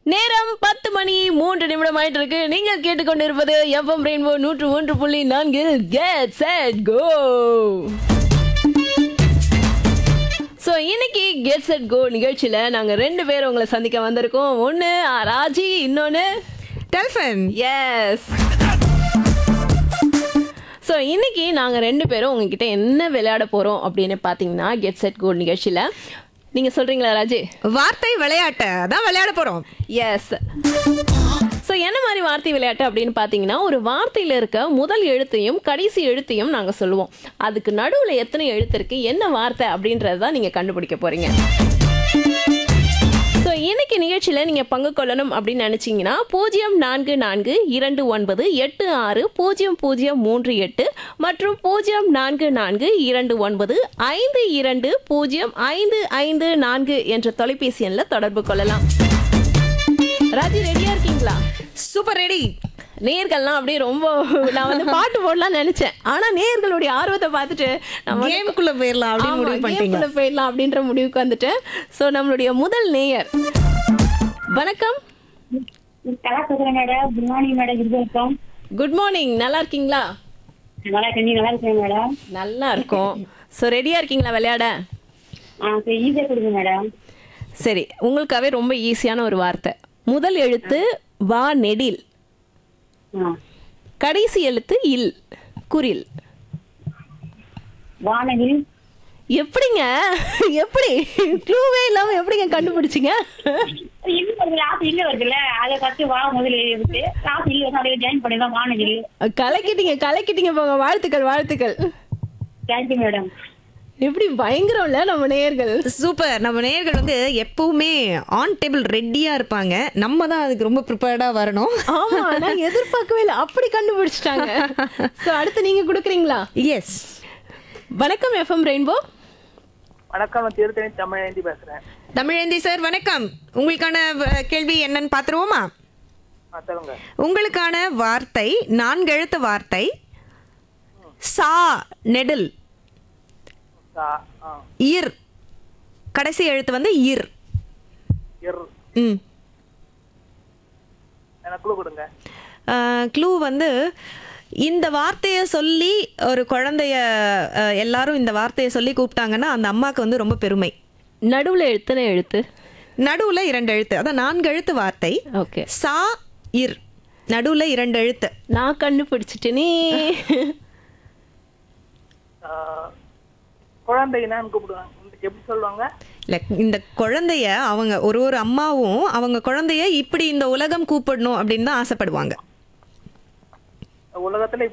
நேரம் பத்து மணி மூன்று நிமிடம் ஆயிட்டு இருக்கு நீங்க கேட்டுக்கொண்டிருப்பது எஃப்எம் ரெயின்போ நூற்று ஒன்று புள்ளி நான்கில் கெட் செட் கோ ஸோ இன்னைக்கு கெட் செட் கோ நிகழ்ச்சியில நாங்க ரெண்டு பேர் உங்களை சந்திக்க வந்திருக்கோம் ஒன்னு ராஜி இன்னொன்னு டெல்ஃபன் எஸ் ஸோ இன்னைக்கு நாங்கள் ரெண்டு பேரும் உங்ககிட்ட என்ன விளையாட போகிறோம் அப்படின்னு பார்த்தீங்கன்னா கெட் செட் கோ நிகழ்ச்சியில் நீங்கள் சொல்கிறீங்களா ராஜி வார்த்தை விளையாட்டு அதான் விளையாட போறோம் எஸ் ஸோ என்ன மாதிரி வார்த்தை விளையாட்டு அப்படின்னு பார்த்தீங்கன்னா ஒரு வார்த்தையில் இருக்க முதல் எழுத்தையும் கடைசி எழுத்தையும் நாங்கள் சொல்லுவோம் அதுக்கு நடுவில் எத்தனை எழுத்து இருக்கு என்ன வார்த்தை அப்படின்றது தான் நீங்கள் கண்டுபிடிக்க போறீங்க ஸோ இன்னைக்கு நிகழ்ச்சியில் நீங்கள் பங்கு கொள்ளணும் அப்படின்னு நினச்சிங்கன்னா பூஜ்ஜியம் நான்கு நான்கு இரண்டு ஒன்பது எட்டு ஆறு பூஜ்ஜியம் பூஜ்ஜியம் மூன்று எட்டு மற்றும் பூஜ்ஜியம் நான்கு நான்கு இரண்டு ஒன்பது ஐந்து இரண்டு பூஜ்ஜியம் ஐந்து ஐந்து நான்கு என்ற தொலைபேசி எண்ணில் தொடர்பு கொள்ளலாம் ராஜி ரெடியா இருக்கீங்களா சூப்பர் ரெடி நேர்கள்லாம் அப்படியே ரொம்ப நான் வந்து பாட்டு போடலாம்னு நினைச்சேன் ஆனா நேர்களுடைய ஆர்வத்தை பார்த்துட்டு நம்ம வந்து- கேமுக்குள்ள போயிடலாம் அப்படின்னு ஆமா, முடிவு பண்ணிட்டீங்க கேம்குள்ள போயிடலாம் அப்படின்ற முடிவுக்கு வந்துட்டேன் ஸோ நம்மளுடைய முதல் நேயர் வணக்கம் கலா பேசுறேன் மேடம் குட் மார்னிங் மேடம் இது வணக்கம் குட் மார்னிங் நல்லா இருக்கீங்களா நல்லா இருக்கேன் நீங்க நல்லா இருக்கீங்க மேடம் நல்லா இருக்கும் ஸோ ரெடியா இருக்கீங்களா விளையாட ஆ சரி ஈஸியாக கொடுங்க மேடம் சரி உங்களுக்காகவே ரொம்ப ஈஸியான ஒரு வார்த்தை முதல் எழுத்து வா நெடில் ஆ கடைசி எழுத்து இல் குரில் வானவில் எப்படிங்க எப்படி க்ளூவே இல்லாம எப்படிங்க கண்டுபிடிச்சிங்க இல்ல வருது லாஸ்ட் இல்ல வருதுல்ல அதை ஃபர்ஸ்ட் வா முதல்ல எழுதிட்டு லாஸ்ட் இல்ல வந்து அப்படியே ஜாயின் பண்ணி தான் வானவில் கலக்கிட்டீங்க கலக்கிட்டீங்க போங்க வாழ்த்துக்கள் வாழ்த்துக்கள் தேங்க்யூ மேடம் எப்படி பயங்கரம்ல நம்ம நேயர்கள் சூப்பர் நம்ம நேயர்கள் வந்து எப்பவுமே ஆன் டேபிள் ரெடியா இருப்பாங்க நம்ம தான் அதுக்கு ரொம்ப ப்ரிப்பேர்டா வரணும் ஆமா நான் எதிர்பார்க்கவே இல்லை அப்படி கண்டுபிடிச்சிட்டாங்க சோ அடுத்து நீங்க கொடுக்குறீங்களா எஸ் வணக்கம் எஃப்எம் ரெயின்போ வணக்கம் நான் திருத்தணி தமிழேந்தி பேசுறேன் தமிழேந்தி சார் வணக்கம் உங்களுக்கான வ- கேள்வி என்னன்னு பாத்துருவோமா ஆ, சொல்லுங்க உங்களுக்கான வார்த்தை நான்கு எழுத்து வார்த்தை சா நெடில் சா ஆ இர் கடைசி எழுத்து வந்து இர் இர் ம் எனக்கு குழு கொடுங்க க்ளூ வந்து இந்த வார்த்தையை சொல்லி ஒரு குழந்தைய அஹ், எல்லாரும் இந்த வார்த்தையை சொல்லி கூப்பிட்டாங்கன்னா அந்த அம்மாவுக்கு வந்து ரொம்ப பெருமை நடுவுல எத்தனை எழுத்து நடுவுல இரண்டு எழுத்து அதான் நான்கு எழுத்து வார்த்தை ஓகே சா இர் நடுவுல இரண்டு எழுத்து நான் கண்டுபிடிச்சிட்டேனே ஆ, குழந்தைனான்னு கூப்பிடுவாங்க உங்களுக்கு எப்படி சொல்லுவாங்க இல்ல இந்த குழந்தைய அவங்க ஒரு ஒரு அம்மாவும் அவங்க குழந்தைய இப்படி இந்த உலகம் கூப்பிடணும் அப்படின்னு தான் ஆசைப்படுவாங்க உலகத்துல